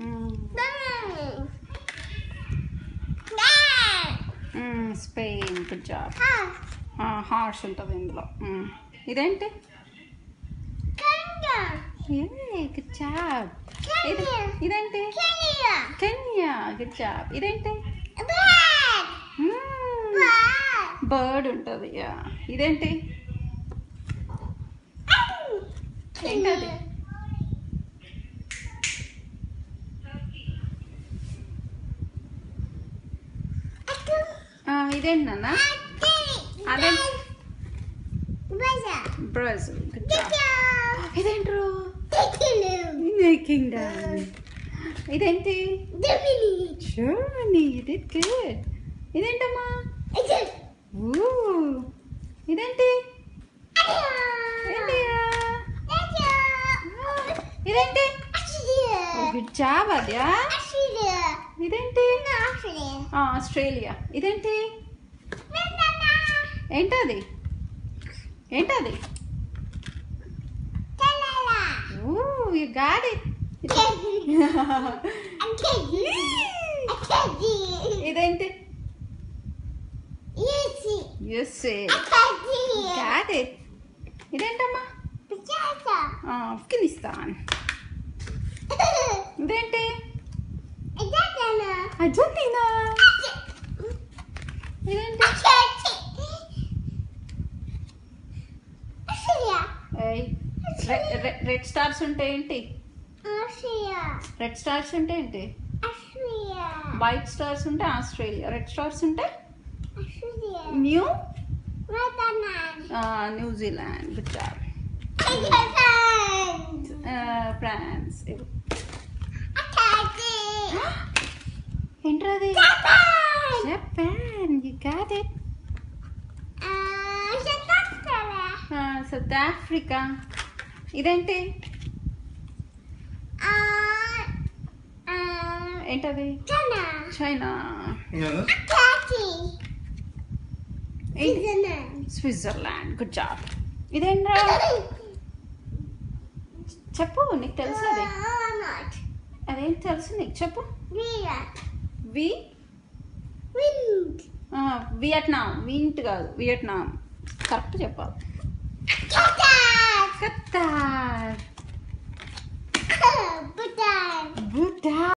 Spain good job horse ఉంటుంది ఇందులో మ్మ్. ఇదేంటి గుడ్ జాబ్ ఇది ఇదేంటి కెన్యా గుడ్ జాబ్ ఇదేంటి బర్డ్ ఉంటుంది యా ఇదేంటి ఏంటది ఆ, ఇదేంటి నాన్న అదే బ్రెజిల్ గుడ్ జాబ్ ఇదేంట్రు కింగ్డమ్ ఇదేంటి జర్మనీ ఇది గుడ్ ఇదేంటమ్మా ఊ ఇదేంటి ఇండియా ఇదేంటి గుడ్ జాబ్ అద్యా ఇదేంటి ఆ, ఆస్ట్రేలియా ఇదేంటి ఏంటది ఏంటది ఊ యు గాట్ ఇట్ ఇదేంటి యుఎస్ఏ గాట్ ఇట్ ఇదేంటమ్మా ఆ, ఆఫ్ఘనిస్తాన్ ఇదేంటి అర్జెంటీనా ఇదేంటి ఏయ్, రె- రె- రెడ్ స్టార్స్ ఉంటే ఏంటి రెడ్ స్టార్స్ ఉంటే ఏంటి వైట్ స్టార్స్ ఉంటే ఆస్ట్రేలియా రెడ్ స్టార్స్ ఉంటే new New Zealand good job France ఏంట్రది Japan you got it South Africa ఇదేంటి ఏంటది చైనా స్విట్జర్లాండ్ గుడ్ జాబ్ ఇదేంట్రా చెప్పు నీకు తెలుసు అది అదేం తెలుసు నీకు చెప్పు వి ఆ, వియట్నాం వింట్ కాదు వియట్నాం కరెక్ట్ చెప్పాలి కత్తార్ భూటాన్